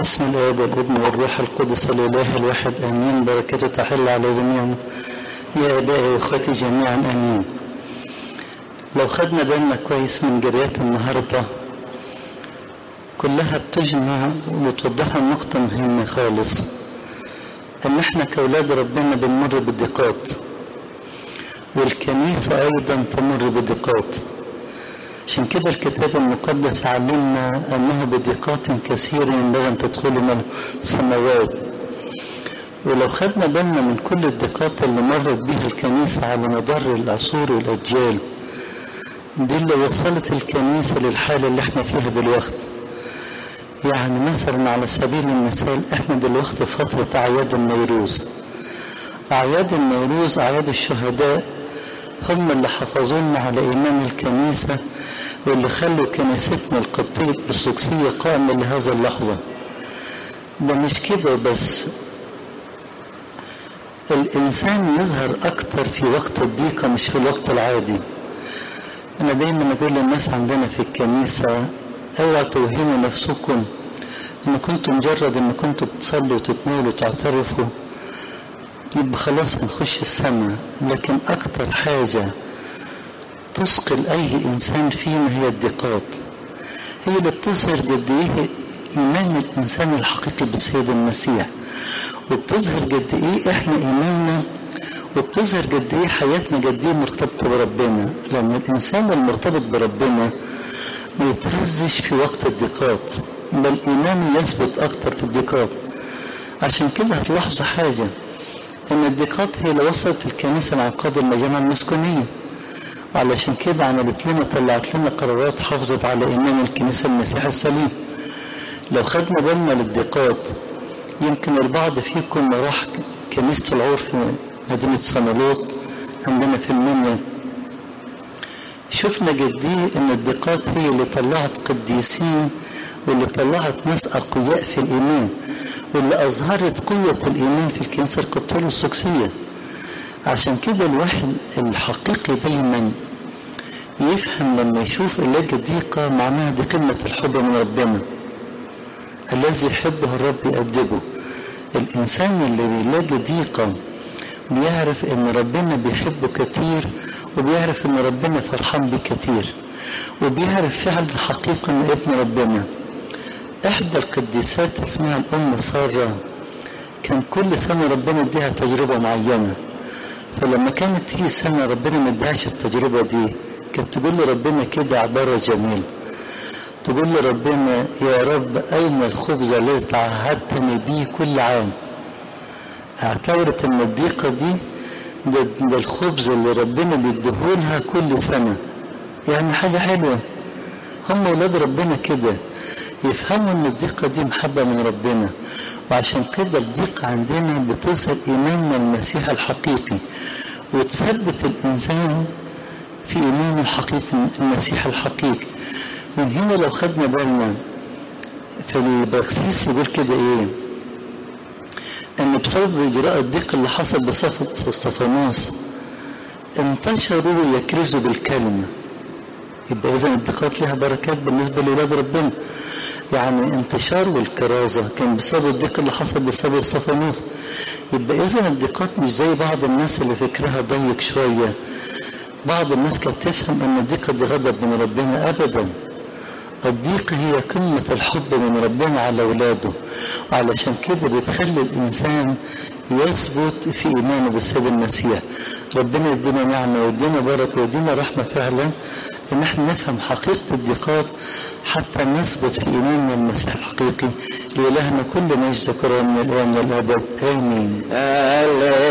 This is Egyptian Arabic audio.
بسم الاب والابن والروح القدس الاله الواحد امين بركته تحل على جميعنا يا ابائي واخوتي جميعا امين لو خدنا بالنا كويس من جريات النهارده كلها بتجمع وتوضح نقطة مهمة خالص إن إحنا كأولاد ربنا بنمر بالضيقات والكنيسة أيضا تمر بضيقات عشان كده الكتاب المقدس علمنا أنه بضيقات كثيرة ينبغي أن تدخلوا من السماوات ولو خدنا بالنا من كل الضيقات اللي مرت بها الكنيسة على مدار العصور والأجيال دي اللي وصلت الكنيسة للحالة اللي احنا فيها دلوقتي يعني مثلا على سبيل المثال احنا دلوقتي في فترة أعياد النيروز أعياد النيروز أعياد الشهداء هم اللي حافظونا على إيمان الكنيسة واللي خلوا كنيستنا القبطية الأرثوذكسية قائمة لهذا اللحظة ده مش كده بس الإنسان يظهر أكتر في وقت الضيقة مش في الوقت العادي أنا دايما أقول للناس عندنا في الكنيسة اوعوا توهموا نفسكم ان كنتم مجرد ان كنتم بتصلوا وتتناولوا وتعترفوا يبقى خلاص هنخش السماء لكن اكتر حاجة تثقل اي انسان فينا هي الضيقات هي اللي بتظهر قد ايه ايمان الانسان الحقيقي بالسيد المسيح وبتظهر قد ايه احنا ايماننا وبتظهر قد ايه حياتنا قد ايه مرتبطه بربنا لان الانسان المرتبط بربنا ما يتهزش في وقت الضيقات بل إيمانه يثبت أكتر في الضيقات عشان كده هتلاحظوا حاجة إن الضيقات هي اللي وصلت الكنيسة لعقاد المجامع المسكونية وعلشان كده عملت لنا طلعت لنا قرارات حافظت على إيمان الكنيسة المسيح السليم لو خدنا بالنا للضيقات يمكن البعض فيكم راح كنيسة العور في مدينة صنالوط عندنا في المنيا شفنا قد ايه ان الضيقات هي اللي طلعت قديسين واللي طلعت ناس اقوياء في الايمان واللي اظهرت قوة الايمان في الكنيسة القبطية السكسية عشان كده الواحد الحقيقي دايما يفهم لما يشوف يلاقي ضيقة معناها دي قمة الحب من ربنا الذي يحبه الرب يأدبه الإنسان اللي بيلاقي ضيقة بيعرف ان ربنا بيحبه كتير وبيعرف ان ربنا فرحان بيه كتير وبيعرف فعلا حقيقة ان ابن ربنا احدى القديسات اسمها الام سارة كان كل سنة ربنا يديها تجربة معينة فلما كانت تيجي سنة ربنا ما اديهاش التجربة دي كانت تقول لربنا كده عبارة جميلة تقول لربنا يا رب أين الخبز الذي عهدتني به كل عام اعتبرت ان الضيقه دي ده, ده الخبز اللي ربنا بيديهولها كل سنه يعني حاجه حلوه هم ولاد ربنا كده يفهموا ان الضيقه دي محبه من ربنا وعشان كده الضيقه عندنا بتظهر ايماننا المسيح الحقيقي وتثبت الانسان في ايمان الحقيقي المسيح الحقيقي من هنا لو خدنا بالنا في البراكسيس يقول كده ايه ان بسبب اجراء الضيق اللي حصل بصفة استفانوس انتشروا ويكرزوا بالكلمة يبقى اذا الضيقات لها بركات بالنسبة لولاد ربنا يعني انتشار والكرازة كان بسبب الضيق اللي حصل بسبب استفانوس يبقى اذا الضيقات مش زي بعض الناس اللي فكرها ضيق شوية بعض الناس كانت تفهم ان الضيقة دي غضب من ربنا ابدا الضيقة هي قمة الحب من ربنا على أولاده وعلشان كده بتخلي الإنسان يثبت في إيمانه بالسيد المسيح ربنا يدينا نعمة ويدينا بركة ويدينا رحمة فعلا إن احنا نفهم حقيقة الضيقات حتى نثبت في إيماننا المسيح الحقيقي لإلهنا كل مجد كرم من الآن والأبد آمين